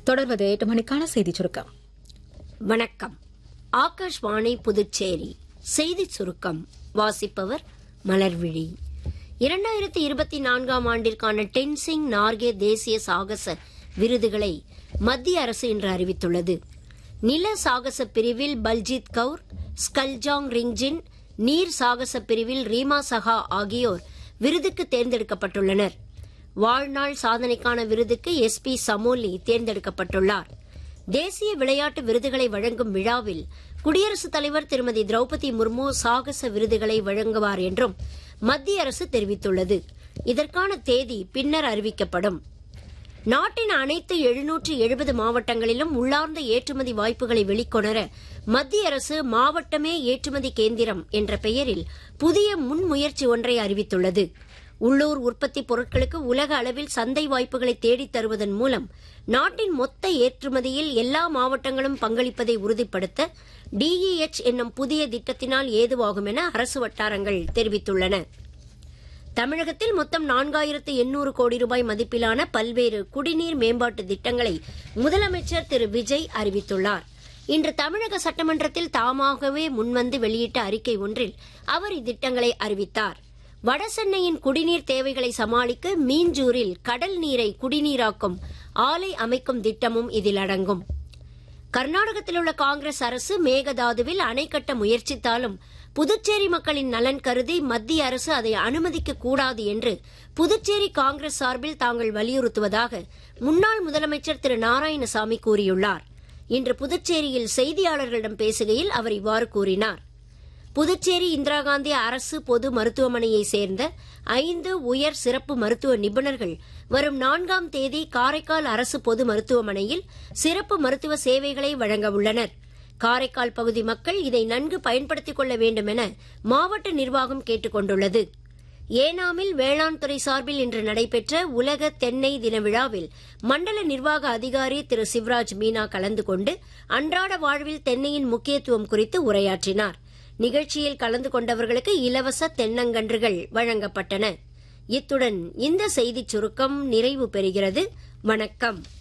தொடர்வது எட்டு மணிக்கான செய்திச் சுருக்கம் வணக்கம் ஆகாஷ்வாணி புதுச்சேரி செய்திச் சுருக்கம் வாசிப்பவர் மலர்விழி இரண்டாயிரத்தி இருபத்தி நான்காம் ஆண்டிற்கான டென்சிங் நார்கே தேசிய சாகச விருதுகளை மத்திய அரசு இன்று அறிவித்துள்ளது நில சாகச பிரிவில் பல்ஜித் கவுர் ஸ்கல்ஜாங் ரிங்ஜின் நீர் சாகச பிரிவில் ரீமா சஹா ஆகியோர் விருதுக்கு தேர்ந்தெடுக்கப்பட்டுள்ளனர் வாழ்நாள் சாதனைக்கான விருதுக்கு எஸ் பி சமோலி தேர்ந்தெடுக்கப்பட்டுள்ளார் தேசிய விளையாட்டு விருதுகளை வழங்கும் விழாவில் குடியரசுத் தலைவர் திருமதி திரௌபதி முர்மு சாகச விருதுகளை வழங்குவார் என்றும் மத்திய அரசு தெரிவித்துள்ளது இதற்கான தேதி பின்னர் அறிவிக்கப்படும் நாட்டின் அனைத்து எழுநூற்று எழுபது மாவட்டங்களிலும் உள்ளார்ந்த ஏற்றுமதி வாய்ப்புகளை வெளிக்கொணர மத்திய அரசு மாவட்டமே ஏற்றுமதி கேந்திரம் என்ற பெயரில் புதிய முன்முயற்சி ஒன்றை அறிவித்துள்ளது உள்ளூர் உற்பத்தி பொருட்களுக்கு உலக அளவில் சந்தை வாய்ப்புகளை தேடித் தருவதன் மூலம் நாட்டின் மொத்த ஏற்றுமதியில் எல்லா மாவட்டங்களும் பங்களிப்பதை உறுதிப்படுத்த டிஇஎச் என்னும் புதிய திட்டத்தினால் ஏதுவாகும் என அரசு வட்டாரங்கள் தெரிவித்துள்ளன தமிழகத்தில் மொத்தம் நான்காயிரத்து எண்ணூறு கோடி ரூபாய் மதிப்பிலான பல்வேறு குடிநீர் மேம்பாட்டு திட்டங்களை முதலமைச்சர் திரு விஜய் அறிவித்துள்ளார் இன்று தமிழக சட்டமன்றத்தில் தாமாகவே முன்வந்து வெளியிட்ட அறிக்கை ஒன்றில் அவர் இத்திட்டங்களை அறிவித்தார் வடசென்னையின் குடிநீர் தேவைகளை சமாளிக்க மீஞ்சூரில் கடல் நீரை குடிநீராக்கும் ஆலை அமைக்கும் திட்டமும் இதில் அடங்கும் கர்நாடகத்தில் உள்ள காங்கிரஸ் அரசு மேகதாதுவில் அணை கட்ட முயற்சித்தாலும் புதுச்சேரி மக்களின் நலன் கருதி மத்திய அரசு அதை அனுமதிக்க கூடாது என்று புதுச்சேரி காங்கிரஸ் சார்பில் தாங்கள் வலியுறுத்துவதாக முன்னாள் முதலமைச்சர் திரு நாராயணசாமி கூறியுள்ளார் இன்று புதுச்சேரியில் செய்தியாளர்களிடம் பேசுகையில் அவர் இவ்வாறு கூறினார் புதுச்சேரி இந்திரா காந்தி அரசு பொது மருத்துவமனையை சேர்ந்த ஐந்து உயர் சிறப்பு மருத்துவ நிபுணர்கள் வரும் நான்காம் தேதி காரைக்கால் அரசு பொது மருத்துவமனையில் சிறப்பு மருத்துவ சேவைகளை வழங்க உள்ளனர் காரைக்கால் பகுதி மக்கள் இதை நன்கு பயன்படுத்திக் கொள்ள வேண்டும் என மாவட்ட நிர்வாகம் கேட்டுக் கொண்டுள்ளது ஏனாமில் வேளாண் துறை சார்பில் இன்று நடைபெற்ற உலக தென்னை தின விழாவில் மண்டல நிர்வாக அதிகாரி திரு சிவராஜ் மீனா கலந்து கொண்டு அன்றாட வாழ்வில் தென்னையின் முக்கியத்துவம் குறித்து உரையாற்றினார் நிகழ்ச்சியில் கலந்து கொண்டவர்களுக்கு இலவச தென்னங்கன்றுகள் வழங்கப்பட்டன இத்துடன் இந்த செய்திச் சுருக்கம் நிறைவு பெறுகிறது வணக்கம்